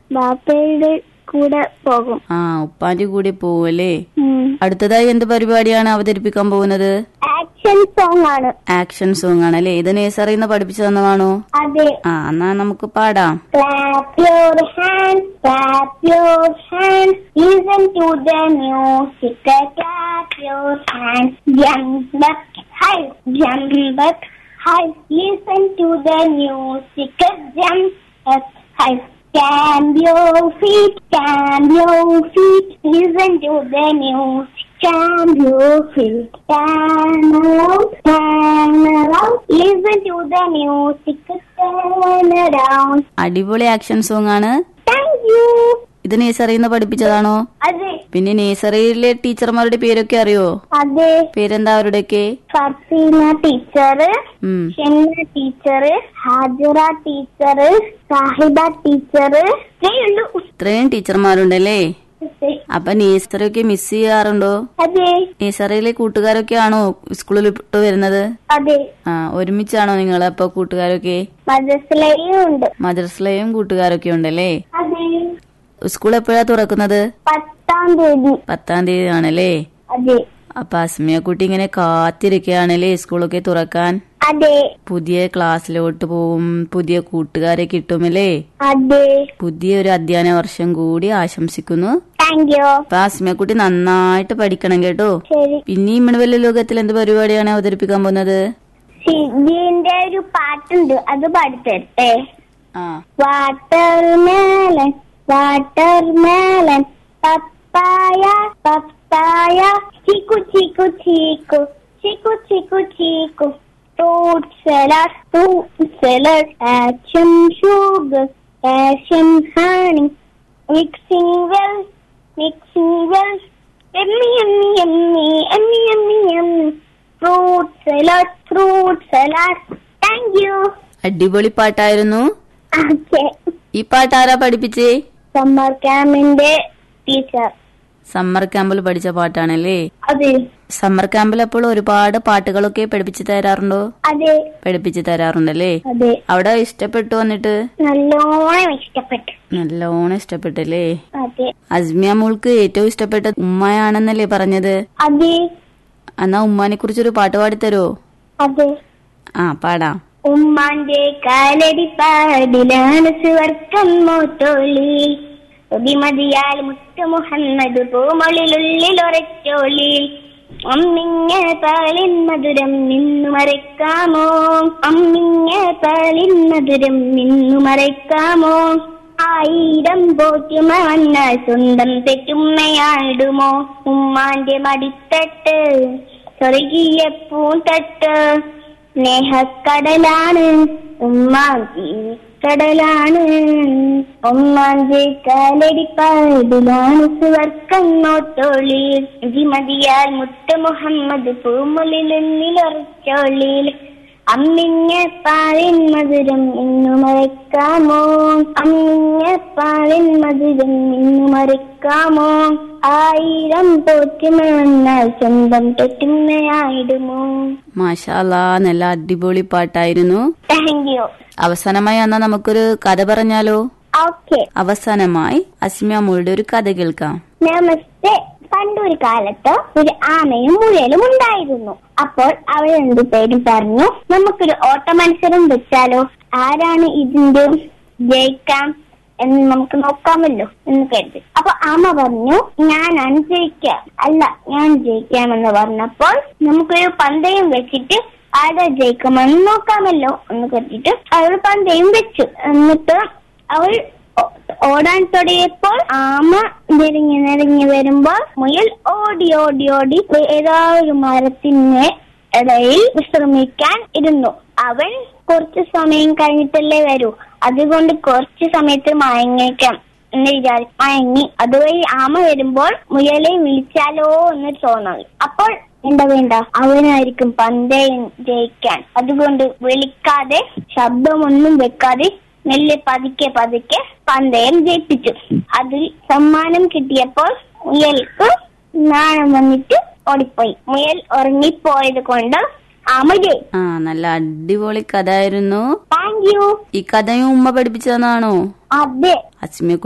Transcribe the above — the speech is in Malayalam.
ബാപ്പയുടെ കൂടെ പോകും ആ ഉപ്പാന്റെ കൂടെ പോവല്ലേ ഉം. അടുത്തതായി എന്ത് പരിപാടിയാണ് അവതരിപ്പിക്കാൻ പോകുന്നത് ആക്ഷൻ സോങ് ആണ് ആക്ഷൻ സോങ് ആണല്ലേ ഇത് നേഴ്സറിന്ന് പഠിപ്പിച്ചു തന്നതാണോ അതെ ആ എന്നാ നമുക്ക് പാടാം Clap your hands, clap your hands, listen to the music, clap your hands, jump up high, jump up high, listen to the music, jump up high. Stamp your feet, stamp your feet, listen to the music, stamp your feet, turn around, turn around, listen to the music, turn around. അടിപൊളി ആക്ഷൻ സോങ് ആണ് Thank you. ഇത് നേഴ്സറിന്ന് പഠിപ്പിച്ചതാണോ അതെ പിന്നെ നേഴ്സറിയിലെ ടീച്ചർമാരുടെ പേരൊക്കെ അറിയോ അതെ പേരെന്താ അവരുടെയൊക്കെ ഫർസീന ടീച്ചർ ഉം Shenna teacher Hajara teacher Sahiba teacher ഉള്ളൂ ഇത്രയും ടീച്ചർമാരുണ്ടല്ലേ അപ്പൊ നേഴ്സറിയൊക്കെ മിസ് ചെയ്യാറുണ്ടോ അതെ നേഴ്സറിയിലെ കൂട്ടുകാരൊക്കെ ആണോ സ്കൂളിൽ വിട്ട് വരുന്നത് അതെ ആ ഒരുമിച്ചാണോ നിങ്ങൾ അപ്പൊ കൂട്ടുകാരൊക്കെ മദ്രസയിലും ഉണ്ട് മദ്രസിലെയും കൂട്ടുകാരൊക്കെ ഉണ്ടല്ലേ അതെ സ്കൂൾ എപ്പോഴാ തുറക്കുന്നത് പത്താം തീയതി പത്താം തീയതി ആണല്ലേ അതെ അപ്പൊ അസ്മിയക്കുട്ടി ഇങ്ങനെ കാത്തിരിക്കുകയാണല്ലേ സ്കൂളൊക്കെ തുറക്കാൻ അതെ പുതിയ ക്ലാസ്സിലോട്ട് പോവും പുതിയ കൂട്ടുകാരെ കിട്ടുമല്ലേ അതെ പുതിയ ഒരു അധ്യയന വർഷം കൂടി ആശംസിക്കുന്നു താങ്ക് യു അപ്പൊ അസ്മിയക്കുട്ടി നന്നായിട്ട് പഠിക്കണം കേട്ടോ ശരി പിന്നെ ഈ മണവല്ല ലോകത്തിൽ എന്ത് പരിപാടിയാണ് അവതരിപ്പിക്കാൻ പോകുന്നത് സിജിന്റെ ഒരു പാട്ടുണ്ട് അത് പാടിത്തരട്ടെ ആ watermelon watermelon papaya papaya chikoo chikoo chikoo chikoo chikoo chikoo fruit salad fruit salad action sugar action honey mixing well mixing well yummy yummy yummy yummy yummy yummy fruit salad fruit salad thank you അടിപൊളി പാട്ടായിരുന്നു ഓക്കെ ഈ പാട്ട് ആരാ പഠിപ്പിച്ചേ സമ്മർ ക്യാമ്പിന്റെ ടീച്ചർ സമ്മർ ക്യാമ്പിൽ പഠിച്ച പാട്ടാണല്ലേ അതെ സമ്മർ ക്യാമ്പിൽ അപ്പോൾ ഒരുപാട് പാട്ടുകളൊക്കെ പഠിപ്പിച്ചു തരാറുണ്ടോ അതെ പഠിപ്പിച്ചു തരാറുണ്ടല്ലേ അതെ അവിടെ ഇഷ്ടപ്പെട്ടു വന്നിട്ട് നല്ലോണം ഇഷ്ടപ്പെട്ടു നല്ലോണം ഇഷ്ടപ്പെട്ടല്ലേ അതെ അസ്മിയ മോൾക്ക് ഏറ്റവും ഇഷ്ടപ്പെട്ട ഉമ്മയാണെന്നല്ലേ പറഞ്ഞത് അതെ എന്നാ ഉമ്മാനെ കുറിച്ചൊരു പാട്ട് പാടിത്തരോ അതെ ആ പാടാം ഉമ്മാന്റെ കാലടി പാടിലാണ് സുവർക്കം മോത്തോളി ഒതിമതിയാൽ മുത്തു മുഹമ്മദ് പൂമൊളിലുള്ളിൽ ഉറച്ചോളി അമ്മിങ്ങ പാലിൻ മധുരം നിന്നു മറയ്ക്കാമോ അമ്മിങ്ങ പാലിൻ മധുരം നിന്നു മറയ്ക്കാമോ ആയിരം പോറ്റുമ വന്നാൽ സ്വന്തം തെറ്റുമ്മയായിടുമോ ഉമ്മാന്റെ മടിത്തട്ട് സ്വർഗീയ പൂന്തട്ട് സ്നേഹക്കടലാണ് ഉമ്മാഞ്ചി കടലാണ് ഉമ്മാഞ്ചി കാലടിപ്പാടിലാണ് സുവർക്കം നോട്ടോളി ജിമതിയാൽ മുത്ത മുഹമ്മദ് പൂമുലിലുള്ളിലൊറച്ചോളിൽ അമ്മിഞ്ഞ പാലിൻ മധുരം ഇന്നു മറയ്ക്കാമോ അമ്മിഞ്ഞ പാലിൻ മധുരം ഇന്നു മറയ്ക്കാമോ ആയിരം പോറ്റുമ വന്നാൽ സ്വന്തം തെറ്റുമ്മയായിടുമോ മാഷാല്ലാ നല്ല അടിപൊളി പാട്ടായിരുന്നു താങ്ക് യു അവസാനമായി എന്നാ നമുക്കൊരു കഥ പറഞ്ഞാലോ ഓക്കെ അവസാനമായി അസ്മിയ മോളുടെ ഒരു കഥ കേൾക്കാം നമസ്തേ പണ്ടൊരു കാലത്ത് ഒരു ആമയും മുയലും ഉണ്ടായിരുന്നു അപ്പോൾ അവൾ രണ്ടുപേരും പറഞ്ഞു നമുക്കൊരു ഓട്ട മത്സരം വെച്ചാലോ ആരാണ് ഇതിന്റെ ജയിക്കാം എന്ന് നമുക്ക് നോക്കാമല്ലോ എന്ന് കരുതി അപ്പൊ ആമ പറഞ്ഞു ഞാനാണ് ജയിക്കാം അല്ല ഞാൻ ജയിക്കാമെന്ന് പറഞ്ഞപ്പോൾ നമുക്കൊരു പന്തയം വെച്ചിട്ട് ആരാ ജയിക്കുമെന്ന് നോക്കാമല്ലോ എന്ന് കരുതിയിട്ട് അവൾ പന്തയം വെച്ചു എന്നിട്ട് അവൾ ഓ- ഓടാൻ തുടങ്ങിയപ്പോൾ ആമ നിരങ്ങി നിരങ്ങി വരുമ്പോൾ മുയൽ ഓടി ഓടി ഓടി ഏതോ ഒരു മരത്തിന് ഇടയിൽ വിശ്രമിക്കാൻ ഇരുന്നു അവൻ കുറച്ചു സമയം കഴിഞ്ഞിട്ടല്ലേ വരൂ അതുകൊണ്ട് കുറച്ചു സമയത്ത് മയങ്ങിക്കാം എന്ന് വിചാരിച്ചു മയങ്ങി അതുവഴി ആമ വരുമ്പോൾ മുയലെ വിളിച്ചാലോ എന്ന് തോന്നി അപ്പോൾ വേണ്ട വേണ്ട അവനായിരിക്കും പന്തയം ജയിക്കാൻ അതുകൊണ്ട് വിളിക്കാതെ ശബ്ദമൊന്നും വെക്കാതെ മെല്ലെ പതുക്കെ പതുക്കെ പന്തയം ജയിപ്പിച്ചു അതിൽ സമ്മാനം കിട്ടിയപ്പോൾ മുയൽക്ക് നാണം വന്നിട്ട് ഓടിപ്പോയി മുയൽ ഉറങ്ങിപ്പോയത് കൊണ്ട് ആമ ജയിച്ചു ആ നല്ല അടിപൊളി കഥ ആയിരുന്നു താങ്ക് യു ഈ കഥയും ഉമ്മ പഠിപ്പിച്ചതാണോ അതെ അസ്മിയ